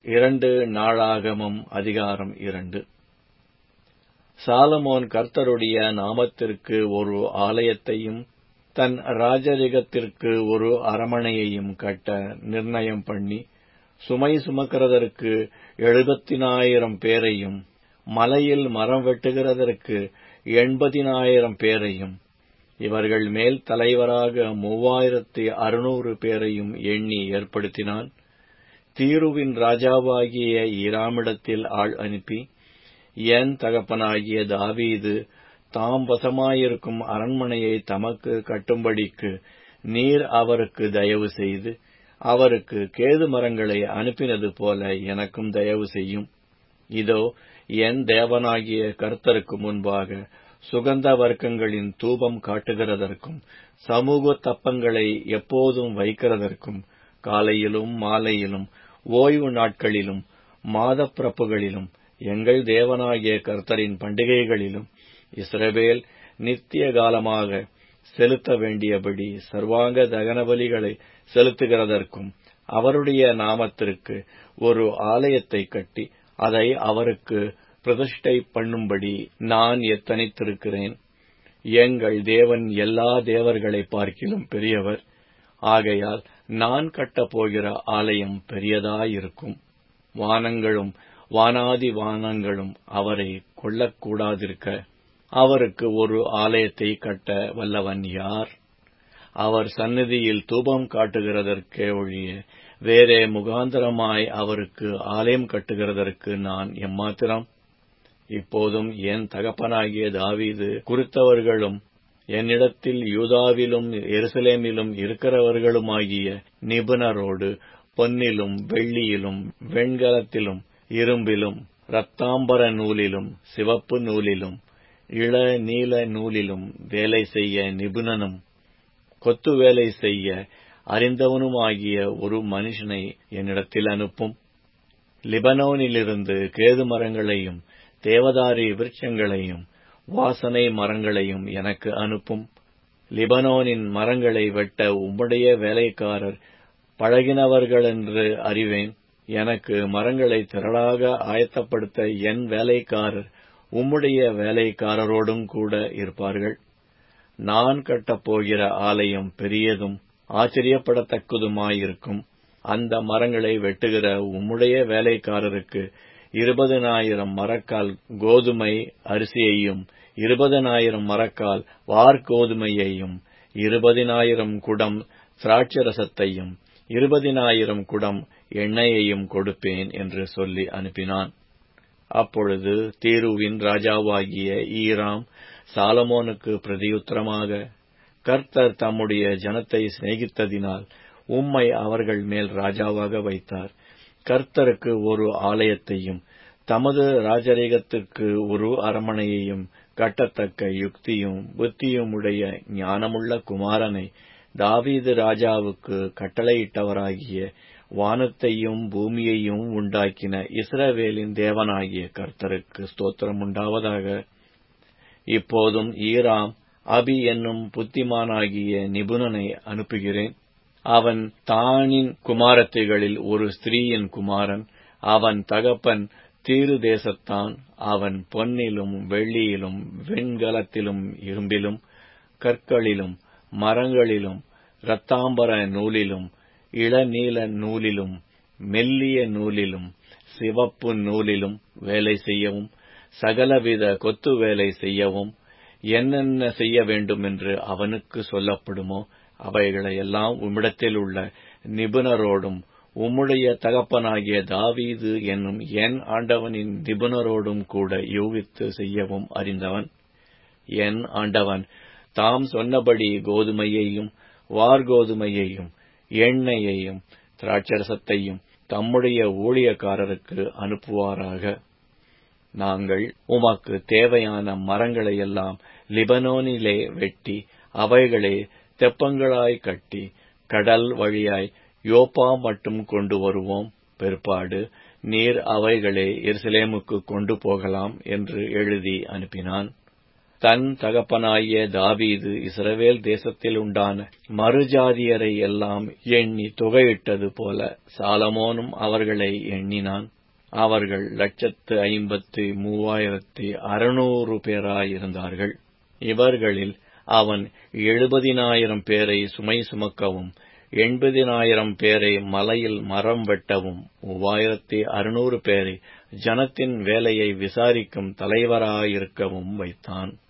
இரண்டு நாளாகமம் அதிகாரம் இரண்டு சாலமோன் கர்த்தருடைய நாமத்திற்கு ஒரு ஆலயத்தையும் தன் ராஜரிகத்திற்கு ஒரு அரமனையையும் கட்ட நிர்ணயம் பண்ணி சுமை சுமக்கிறதற்கு எழுபத்தினாயிரம் பேரையும் மலையில் மரம் வெட்டுகிறதற்கு எண்பதினாயிரம் பேரையும் இவர்கள் மேல் தலைவராக மூவாயிரத்தி அறுநூறு பேரையும் எண்ணி ஏற்படுத்தினான் தீருவின் ராஜாவாகிய ஈராமிடத்தில் ஆள் அனுப்பி என் தகப்பனாகிய தாவீது தாம் வசமாயிருக்கும் அரண்மனையை தமக்கு கட்டும்படிக்கு நீர் அவருக்கு தயவு செய்து அவருக்கு கேது மரங்களை அனுப்பினது போல எனக்கும் தயவு செய்யும் இதோ என் தேவனாகிய கர்த்தருக்கு முன்பாக சுகந்த வர்க்கங்களின் தூபம் காட்டுகிறதற்கும் சமூக தப்பங்களை எப்போதும் வைக்கிறதற்கும் காலையிலும் மாலையிலும் ஓய்வு நாட்களிலும் மாதப்பிறப்புகளிலும் எங்கள் தேவனாகிய கர்த்தரின் பண்டிகைகளிலும் இஸ்ரவேல் நித்திய காலமாக செலுத்த வேண்டியபடி சர்வாங்க தகன பலிகளை செலுத்துகிறதற்கும் அவருடைய நாமத்திற்கு ஒரு ஆலயத்தை கட்டி அதை அவருக்கு பிரதிஷ்டை பண்ணும்படி நான் எத்தனித்திருக்கிறேன் எங்கள் தேவன் எல்லா தேவர்களை பார்க்கிலும் பெரியவர் ஆகையால் நான் கட்டப் போகிற ஆலயம் பெரியதாயிருக்கும் வானங்களும் வானாதி வானங்களும் அவரை கொள்ளக்கூடாதிருக்க அவருக்கு ஒரு ஆலயத்தை கட்ட வல்லவன் யார் அவர் சந்நிதியில் தூபம் காட்டுகிறதற்கே ஒழிய வேறே முகாந்தரமாய் அவருக்கு ஆலயம் கட்டுகிறதற்கு நான் எம்மாத்திரம் இப்போதும் என் தகப்பனாகிய தாவீது குறித்தவர்களும் என்னிடத்தில் யூதாவிலும் எருசலேமிலும் இருக்கிறவர்களுமாகிய நிபுணரோடு பொன்னிலும் வெள்ளியிலும் வெண்கலத்திலும் இரும்பிலும் இரத்தாம்பர நூலிலும் சிவப்பு நூலிலும் இள நீல நூலிலும் வேலை செய்ய நிபுணனும் கொத்து வேலை செய்ய அறிந்தவனுமாகிய ஒரு மனுஷனை என்னிடத்தில் அனுப்பும் லிபனோனிலிருந்து கேது மரங்களையும் தேவதாரி விருட்சங்களையும் வாசனை மரங்களையும் எனக்கு அனுப்பும் லிபனோனின் மரங்களை வெட்ட உம்முடைய வேலைக்காரர் பழகினவர்களென்று அறிவேன் எனக்கு மரங்களை திரளாக ஆயத்தப்படுத்த என் வேலைக்காரர் உம்முடைய வேலைக்காரரோடும் கூட இருப்பார்கள் நான் கட்டப்போகிற ஆலயம் பெரியதும் ஆச்சரியப்படத்தக்கதுமாயிருக்கும் அந்த மரங்களை வெட்டுகிற உம்முடைய வேலைக்காரருக்கு இருபதனாயிரம் மரக்கால் கோதுமை அரிசியையும் இருபதனாயிரம் மரக்கால் வார்கோதுமையையும் இருபதினாயிரம் குடம் திராட்சரசத்தையும் இருபதினாயிரம் குடம் எண்ணெயையும் கொடுப்பேன் என்று சொல்லி அனுப்பினான் அப்பொழுது தீருவின் ராஜாவாகிய ஈராம் சாலமோனுக்கு பிரதியுத்தரமாக கர்த்தர் தம்முடைய ஜனத்தை சிநேகித்ததினால் உம்மை அவர்கள் மேல் ராஜாவாக வைத்தார் கர்த்தருக்கு ஒரு ஆலயத்தையும் தமது ராஜரீகத்திற்கு ஒரு அரமனையையும் கட்டத்தக்க யுக்தியும் புத்தியும் உடைய ஞானமுள்ள குமாரனை தாவீது ராஜாவுக்கு கட்டளையிட்டவராகிய வானத்தையும் பூமியையும் உண்டாக்கின இஸ்ரவேலின் தேவனாகிய கர்த்தருக்கு ஸ்தோத்திரம் உண்டாவதாக இப்போதும் ஈராம் அபி என்னும் புத்திமானாகிய நிபுணனை அனுப்புகிறேன் அவன் தானின் குமாரத்திகளில் ஒரு ஸ்திரீயின் குமாரன் அவன் தகப்பன் தீரு தேசத்தான் அவன் பொன்னிலும் வெள்ளியிலும் வெண்கலத்திலும் இரும்பிலும் கற்களிலும் மரங்களிலும் இரத்தாம்பர நூலிலும் இளநீல நூலிலும் மெல்லிய நூலிலும் சிவப்பு நூலிலும் வேலை செய்யவும் சகலவித கொத்து வேலை செய்யவும் என்னென்ன செய்ய வேண்டும் என்று அவனுக்கு சொல்லப்படுமோ அவைகளையெல்லாம் உம்மிடத்தில் உள்ள நிபுணரோடும் உம்முடைய தகப்பனாகிய தாவீது என்னும் என் ஆண்டவனின் நிபுணரோடும் கூட யூகித்து செய்யவும் அறிந்தவன் என் ஆண்டவன் தாம் சொன்னபடி கோதுமையையும் வார்கோதுமையையும் எண்ணெயையும் திராட்சரசத்தையும் தம்முடைய ஊழியக்காரருக்கு அனுப்புவாராக நாங்கள் உமக்கு தேவையான மரங்களையெல்லாம் லிபனோனிலே வெட்டி அவைகளை தெப்பங்களாய் கட்டி கடல் வழியாய் யோப்பா மட்டும் கொண்டு வருவோம் பிற்பாடு நீர் அவைகளை எருசலேமுக்கு கொண்டு போகலாம் என்று எழுதி அனுப்பினான் தன் தகப்பனாகிய தாவீது இஸ்ரவேல் தேசத்தில் உண்டான மறுஜாதியரை எல்லாம் எண்ணி தொகையிட்டது போல சாலமோனும் அவர்களை எண்ணினான் அவர்கள் லட்சத்து ஐம்பத்தி மூவாயிரத்தி அறுநூறு பேராயிருந்தார்கள் இவர்களில் அவன் எழுபதினாயிரம் பேரை சுமை சுமக்கவும் எண்பதினாயிரம் பேரை மலையில் மரம் வெட்டவும் மூவாயிரத்தி அறுநூறு பேரை ஜனத்தின் வேலையை விசாரிக்கும் தலைவராயிருக்கவும் வைத்தான்